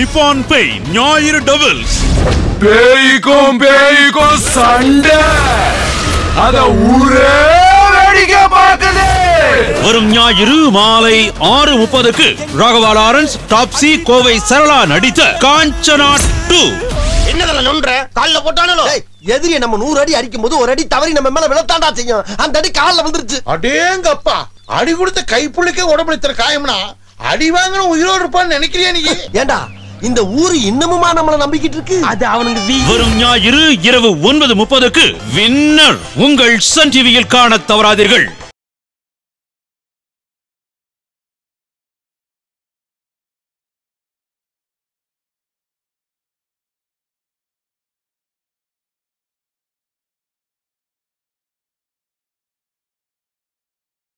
நிப்பான் பெய் ஞாயிறு டபுள்ஸ் பேய்க்கும் பேய்க்கும் சண்டை அத ஊரே வேடிக்கை பார்க்குது வரும் ஞாயிறு மாலை ஆறு முப்பதுக்கு ராகவா லாரன்ஸ் டாப்ஸி கோவை சரளா நடித்த காஞ்சனா டூ என்னதுல நொன்ற கால்ல போட்டானோ எதிரியை நம்ம நூறு அடி அடிக்கும் போது ஒரு அடி தவறி நம்ம மேல விழத்தாண்டா செய்யும் அந்த அடி கால்ல வந்துருச்சு அடேங்கப்பா அடி கொடுத்த கைப்புள்ளிக்கே உடம்புல இத்தனை காயம்னா அடி வாங்கின உயிரோடு இருப்பான்னு நினைக்கிறியா நீ ஏண்டா இந்த ஊரு இன்னமுமா நம்மள நம்பிக்கிட்டு இருக்கு அது அவனுக்கு வரும் ஞாயிறு இரவு ஒன்பது முப்பதுக்கு வின்னர் உங்கள் சன் டிவியில் காண தவறாதீர்கள்